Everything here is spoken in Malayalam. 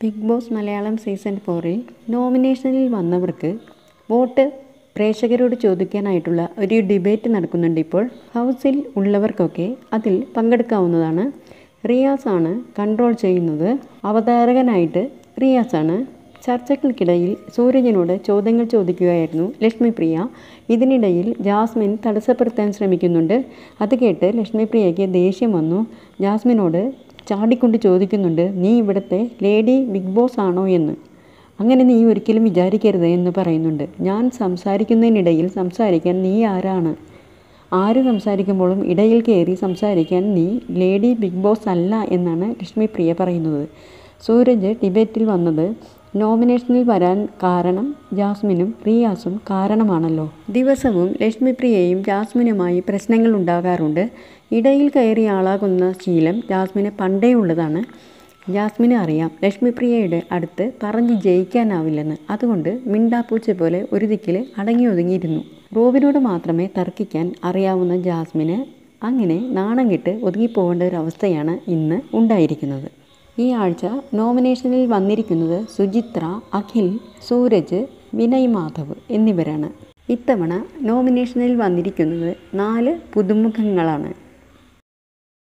ബിഗ് ബോസ് മലയാളം സീസൺ ഫോറിൽ നോമിനേഷനിൽ വന്നവർക്ക് വോട്ട് പ്രേക്ഷകരോട് ചോദിക്കാനായിട്ടുള്ള ഒരു ഡിബേറ്റ് നടക്കുന്നുണ്ട് ഇപ്പോൾ ഹൗസിൽ ഉള്ളവർക്കൊക്കെ അതിൽ പങ്കെടുക്കാവുന്നതാണ് റിയാസാണ് കൺട്രോൾ ചെയ്യുന്നത് അവതാരകനായിട്ട് റിയാസാണ് ചർച്ചകൾക്കിടയിൽ സൂരജിനോട് ചോദ്യങ്ങൾ ചോദിക്കുകയായിരുന്നു ലക്ഷ്മിപ്രിയ ഇതിനിടയിൽ ജാസ്മിൻ തടസ്സപ്പെടുത്താൻ ശ്രമിക്കുന്നുണ്ട് അത് കേട്ട് ലക്ഷ്മിപ്രിയയ്ക്ക് ദേഷ്യം വന്നു ജാസ്മിനോട് ചാടിക്കൊണ്ട് ചോദിക്കുന്നുണ്ട് നീ ഇവിടുത്തെ ലേഡി ബിഗ് ബോസ് ആണോ എന്ന് അങ്ങനെ നീ ഒരിക്കലും വിചാരിക്കരുത് എന്ന് പറയുന്നുണ്ട് ഞാൻ സംസാരിക്കുന്നതിനിടയിൽ സംസാരിക്കാൻ നീ ആരാണ് ആര് സംസാരിക്കുമ്പോഴും ഇടയിൽ കയറി സംസാരിക്കാൻ നീ ലേഡി ബിഗ് ബോസ് അല്ല എന്നാണ് ലക്ഷ്മിപ്രിയ പറയുന്നത് സൂരജ് ടിബറ്റിൽ വന്നത് നോമിനേഷനിൽ വരാൻ കാരണം ജാസ്മിനും റിയാസും കാരണമാണല്ലോ ദിവസവും ലക്ഷ്മിപ്രിയയും ജാസ്മിനുമായി പ്രശ്നങ്ങൾ ഉണ്ടാകാറുണ്ട് ഇടയിൽ കയറി ആളാകുന്ന ശീലം ജാസ്മിന് പണ്ടേ ഉള്ളതാണ് ജാസ്മിന് അറിയാം ലക്ഷ്മിപ്രിയയുടെ അടുത്ത് പറഞ്ഞ് ജയിക്കാനാവില്ലെന്ന് അതുകൊണ്ട് മിണ്ടാപ്പൂച്ച പോലെ ഒരു ദിക്കിൽ അടങ്ങി ഒതുങ്ങിയിരുന്നു റോബിനോട് മാത്രമേ തർക്കിക്കാൻ അറിയാവുന്ന ജാസ്മിന് അങ്ങനെ നാണം കെട്ട് ഒതുങ്ങിപ്പോകേണ്ട ഒരു അവസ്ഥയാണ് ഇന്ന് ഉണ്ടായിരിക്കുന്നത് ഈ ആഴ്ച നോമിനേഷനിൽ വന്നിരിക്കുന്നത് സുചിത്ര അഖിൽ സൂരജ് വിനയ് മാധവ് എന്നിവരാണ് ഇത്തവണ നോമിനേഷനിൽ വന്നിരിക്കുന്നത് നാല് പുതുമുഖങ്ങളാണ്